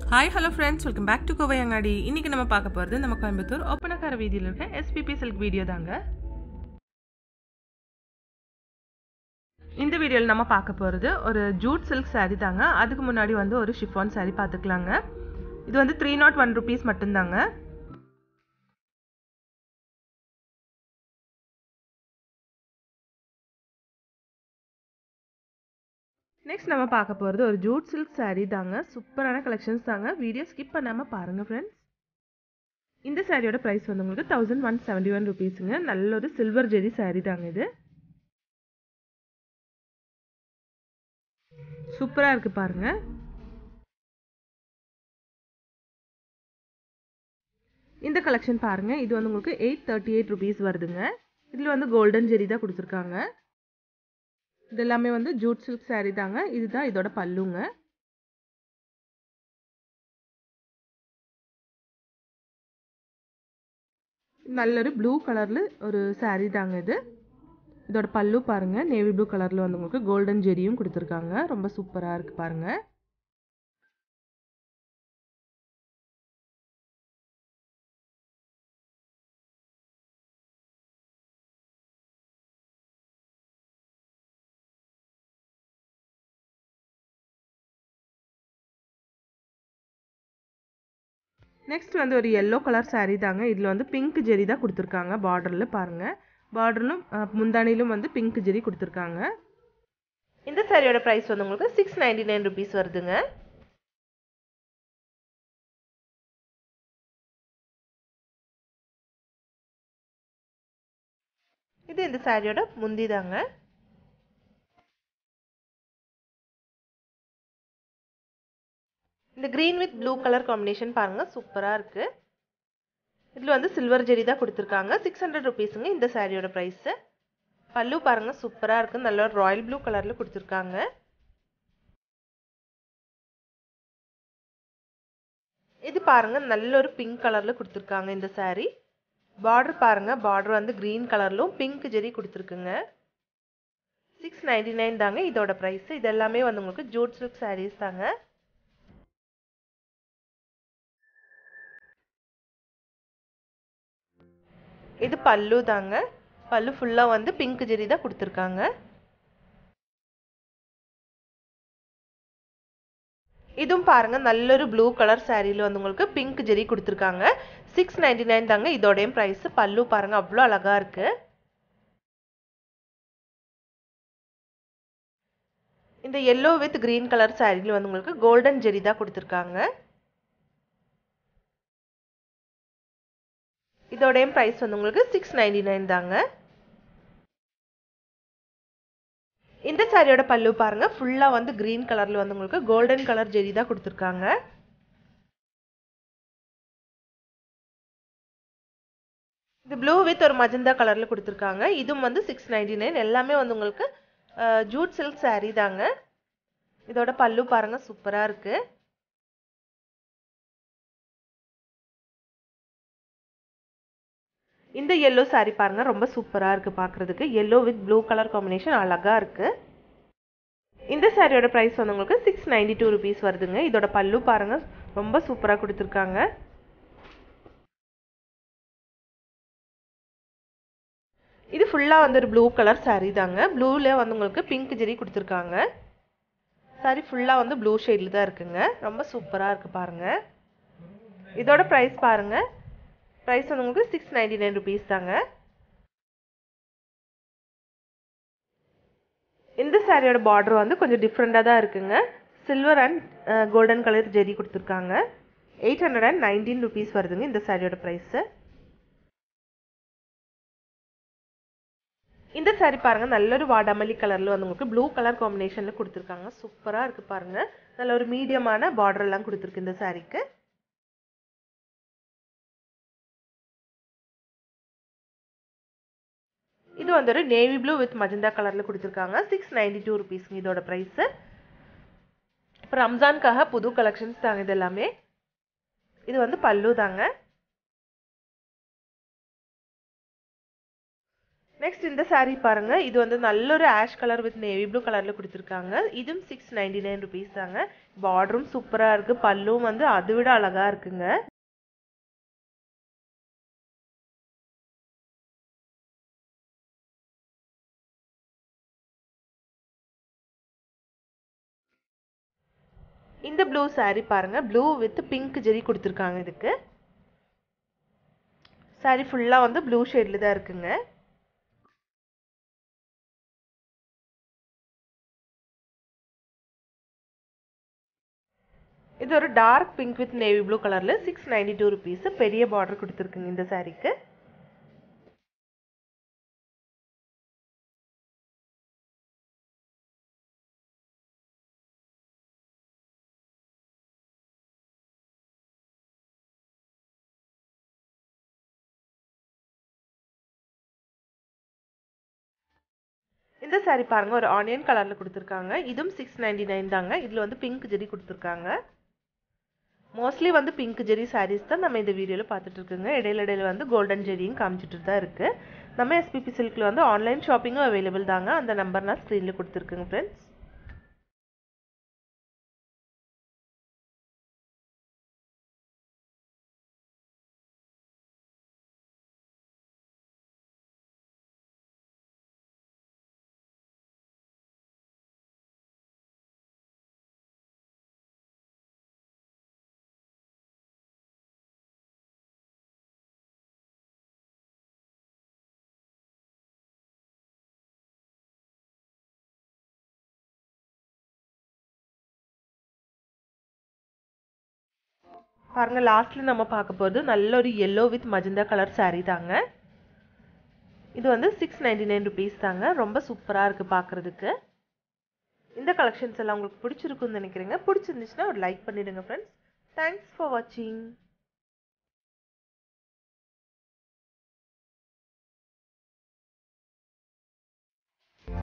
hi hello friends welcome back to Kovai Angadi இன்றைக்கி நம்ம பார்க்க போகிறது நம்ம கோயம்புத்தூர் ஒப்பனக்கார வீதியில் இருக்க எஸ்பிபி சில்க் வீடியோ தாங்க இந்த வீடியோவில் நம்ம பார்க்க போகிறது ஒரு ஜூட் சில்க் saree தாங்க அதுக்கு முன்னாடி வந்து ஒரு ஷிஃபான் saree பார்த்துக்கலாங்க இது வந்து த்ரீ நாட் ஒன் ருபீஸ் மட்டும்தாங்க நெக்ஸ்ட் நம்ம பார்க்க போகிறது ஒரு ஜூட் சில்க் saree தாங்க சூப்பரான கலெக்ஷன்ஸ் தாங்க வீடியோ ஸ்கிப் பண்ணாமல் பாருங்கள் ஃப்ரெண்ட்ஸ் இந்த சாரியோட ப்ரைஸ் வந்து உங்களுக்கு தௌசண்ட் ஒன் செவன்ட்டி ஒன் ருபீஸுங்க நல்ல ஒரு சில்வர் ஜெரி saree தாங்க இது சூப்பராக இருக்குது பாருங்க இந்த கலெக்ஷன் பாருங்க இது வந்து உங்களுக்கு எயிட் தேர்ட்டி எயிட் ருபீஸ் வருதுங்க இதில் வந்து கோல்டன் ஜெரி தான் கொடுத்துருக்காங்க இது எல்லாமே வந்து ஜூட் சில்க் saree தாங்க இதுதான் இதோட பல்லுங்க நல்லொரு ப்ளூ கலரில் ஒரு saree தாங்க இது இதோட பல்லு பாருங்க நேவி ப்ளூ கலரில் வந்து உங்களுக்கு கோல்டன் ஜெரியும் கொடுத்துருக்காங்க ரொம்ப சூப்பராக இருக்குது பாருங்க நெக்ஸ்ட் வந்து ஒரு எல்லோ கலர் saree தாங்க இதில் வந்து பிங்க் ஜெரி தான் கொடுத்துருக்காங்க பார்டரில் பாருங்கள் பார்டர்லும் முந்தானிலும் வந்து பிங்க் ஜெரி கொடுத்துருக்காங்க இந்த சாரியோட ப்ரைஸ் வந்து உங்களுக்கு சிக்ஸ் நைன்டி நைன் ருபீஸ் வருதுங்க இது இந்த சாரியோட முந்தி தாங்க இந்த green with blue colour combination பாருங்கள் சூப்பராக இருக்குது இதில் வந்து சில்வர் ஜெரி தான் கொடுத்துருக்காங்க சிக்ஸ் ஹண்ட்ரட் ருபீஸுங்க இந்த சாரியோட ப்ரைஸு பல்லு பாருங்கள் சூப்பராக இருக்குது நல்ல ஒரு ராயல் ப்ளூ கலரில் கொடுத்துருக்காங்க இது பாருங்கள் நல்ல ஒரு பிங்க் கலரில் கொடுத்துருக்காங்க இந்த சாரீ பார்டர் பாருங்கள் பார்டர் வந்து க்ரீன் கலர்லும் பிங்க் ஜெரி கொடுத்துருக்குங்க சிக்ஸ் நைன்டி நைன் தாங்க இதோட ப்ரைஸு இது எல்லாமே வந்து உங்களுக்கு ஜூட் சில்க் சாரீஸ் தாங்க இது பல்லு தாங்க பல்லு ஃபுல்லாக வந்து பிங்க் ஜெரி தான் கொடுத்துருக்காங்க இதுவும் பாருங்க நல்லொரு ப்ளூ கலர் சாரியில் வந்து உங்களுக்கு பிங்க் ஜெரி கொடுத்துருக்காங்க சிக்ஸ் நைன்டி நைன் தாங்க இதோடையும் ப்ரைஸ் பல்லு பாருங்க அவ்வளோ அழகா இருக்கு இந்த எல்லோ வித் கிரீன் கலர் சாரியில் வந்து உங்களுக்கு கோல்டன் ஜெரி தான் கொடுத்துருக்காங்க இதோடையும் ப்ரைஸ் வந்து உங்களுக்கு சிக்ஸ் நைன்டி நைன் தாங்க இந்த சாரியோட பல்லு பாருங்க ஃபுல்லாக வந்து க்ரீன் கலரில் வந்து உங்களுக்கு கோல்டன் கலர் ஜெரி தான் கொடுத்துருக்காங்க இது ப்ளூ வித் ஒரு மஜந்தா கலரில் கொடுத்துருக்காங்க இதுவும் வந்து சிக்ஸ் நைன்டி நைன் எல்லாமே வந்து உங்களுக்கு ஜூட் சில்க் சாரீ தாங்க இதோட பல்லு பாருங்க சூப்பராக இருக்குது இந்த எல்லோ சாரீ பாருங்க ரொம்ப சூப்பராக இருக்குது பார்க்குறதுக்கு yellow with blue colour combination அழகாக இருக்குது இந்த சாரியோட ப்ரைஸ் வந்து உங்களுக்கு சிக்ஸ் நைன்டி டூ ருபீஸ் வருதுங்க இதோட பல்லு பாருங்க ரொம்ப சூப்பராக கொடுத்துருக்காங்க இது ஃபுல்லாக வந்து ஒரு ப்ளூ கலர் சாரீ தாங்க ப்ளூவில் வந்து உங்களுக்கு பிங்க் ஜெரி கொடுத்துருக்காங்க சாரி ஃபுல்லாக வந்து ப்ளூ ஷேடில் தான் இருக்குங்க ரொம்ப சூப்பராக இருக்குது பாருங்கள் இதோட ப்ரைஸ் பாருங்கள் ப்ரைஸ் வந்து உங்களுக்கு சிக்ஸ் நைன்டி நைன் ருபீஸ் தாங்க இந்த சாரியோட பார்டர் வந்து கொஞ்சம் டிஃப்ரெண்ட்டாக தான் இருக்குங்க silver and golden colour zari கொடுத்துருக்காங்க eight hundred and nineteen rupees வருதுங்க இந்த சாரியோட ப்ரைஸு இந்த சாரி பாருங்கள் நல்ல ஒரு வாடாமல்லி கலரில் வந்து உங்களுக்கு ப்ளூ கலர் காம்பினேஷனில் கொடுத்துருக்காங்க சூப்பராக இருக்குது பாருங்கள் நல்ல ஒரு மீடியமான பார்டர்லாம் கொடுத்துருக்கு இந்த சாரிக்கு இது வந்து ஒரு நேவி ப்ளூ வித் மஜந்தா கலரில் கொடுத்துருக்காங்க சிக்ஸ் நைன்டி டூ ருபீஸ்ங்க இதோட ப்ரைஸு இப்போ ரம்ஜானுக்காக புது கலெக்ஷன்ஸ் தாங்க இது எல்லாமே இது வந்து பல்லு தாங்க நெக்ஸ்ட் இந்த saree பாருங்க இது வந்து நல்ல ஒரு ash colour with navy blue கலர்ல கொடுத்துருக்காங்க இதுவும் சிக்ஸ் நைன்டி நைன் ருபீஸ் தாங்க பார்டரும் சூப்பரா இருக்கு பல்லும் வந்து அதை விட அழகா இருக்குங்க இந்த ப்ளூ saree பாருங்க ப்ளூ வித் பிங்க் ஜெரி கொடுத்துருக்காங்க இதுக்கு saree ஃபுல்லா வந்து ப்ளூ ஷேட்ல தான் இருக்குங்க இது ஒரு dark pink with navy blue கலர்ல சிக்ஸ் நைன்டி டூ ருபீஸ் பெரிய பார்டர் கொடுத்துருக்குங்க இந்த சாரீக்கு இந்த saree பாருங்க ஒரு ஆனியன் கலர்ல கொடுத்துருக்காங்க இதுவும் சிக்ஸ் நைன்டி நைன் தாங்க இதுல வந்து பிங்க் ஜெரி கொடுத்துருக்காங்க மோஸ்ட்லி வந்து பிங்க் ஜெரி சாரீஸ் தான் நம்ம இந்த வீடியோவில் பார்த்துட்டு இருக்குங்க இடையில இடையில வந்து கோல்டன் ஜெரியும் காமிச்சிட்டு தான் இருக்கு நம்ம எஸ்பிபி சில்கில் வந்து ஆன்லைன் ஷாப்பிங்கும் அவைலபிள் தாங்க அந்த நம்பர் நான் ஸ்க்ரீனில் கொடுத்துருக்குங்க ஃப்ரெண்ட்ஸ் பாருங்க லாஸ்ட்ல நம்ம பார்க்க போகிறது நல்ல ஒரு yellow with magenta colour saree தாங்க இது வந்து சிக்ஸ் நைன்டி நைன் ருபீஸ் தாங்க ரொம்ப சூப்பராக இருக்குது பார்க்குறதுக்கு இந்த கலெக்ஷன்ஸ் எல்லாம் உங்களுக்கு பிடிச்சிருக்குன்னு நினைக்கிறேங்க பிடிச்சிருந்துச்சுன்னா ஒரு லைக் பண்ணிடுங்க ஃப்ரெண்ட்ஸ் தேங்க்ஸ் ஃபார் வாட்சிங்